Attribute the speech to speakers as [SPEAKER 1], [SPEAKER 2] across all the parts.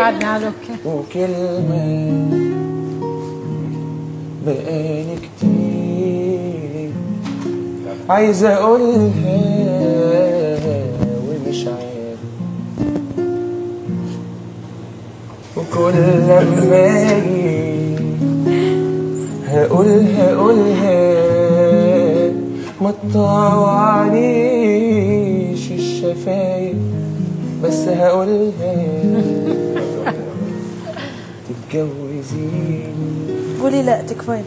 [SPEAKER 1] بعدني على اوكي
[SPEAKER 2] وكلمة بقالي كتير عايز اقولها ومش عارف وكل لما اجي هقولها هقولها ما تطوعنيش الشفايف بس هقولها تتجوزيني
[SPEAKER 3] قولي لا تكفين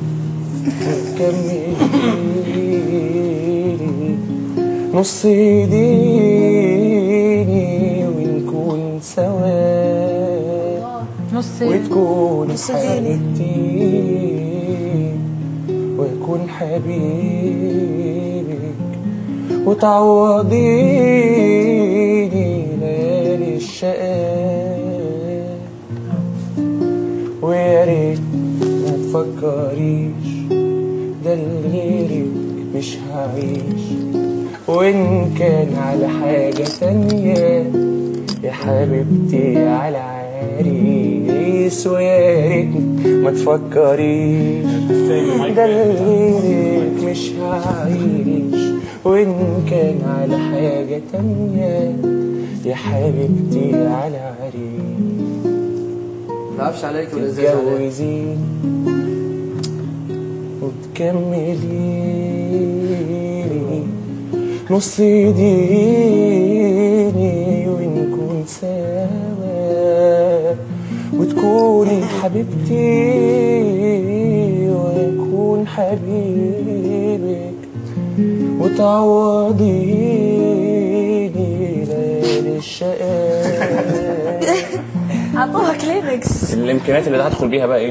[SPEAKER 2] كمليني نص ايديني ونكون سوا
[SPEAKER 1] نص
[SPEAKER 2] وتكون
[SPEAKER 3] نص ايديني.
[SPEAKER 2] حبيبتي واكون حبيبك وتعوضيني ليالي الشقاء ويا ريت ما تفكريش ده لغيرك مش هعيش وإن كان على حاجة تانية يا حبيبتي على عريس ويا ريت ما تفكريش ده لغيرك مش هعيش وإن كان على حاجة تانية يا حبيبتي على عريس
[SPEAKER 4] ما اعرفش عليك ولا ازاي عليك
[SPEAKER 2] تتجوزين وتكمليني نص ايديني ونكون سوا وتكوني حبيبتي واكون حبيبك وتعوضيني ليالي الشقاء
[SPEAKER 3] عطوها كلينكس
[SPEAKER 2] الامكانيات اللي هدخل بيها بقى ايه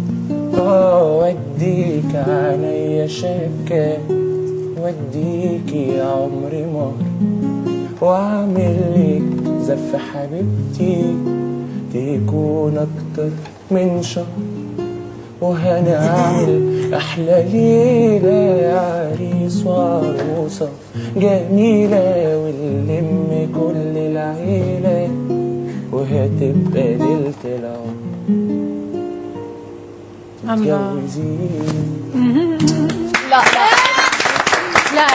[SPEAKER 2] اوديك عينيا شكا وديك يا عمري مهر واعمل لك زف حبيبتي تكون اكتر من شهر وهنعمل احلى ليله يا عريس وعروسه جميله ونلم كل العيله وهتبقى ليله العمر
[SPEAKER 1] الله
[SPEAKER 2] تتجوزيني
[SPEAKER 3] لا لا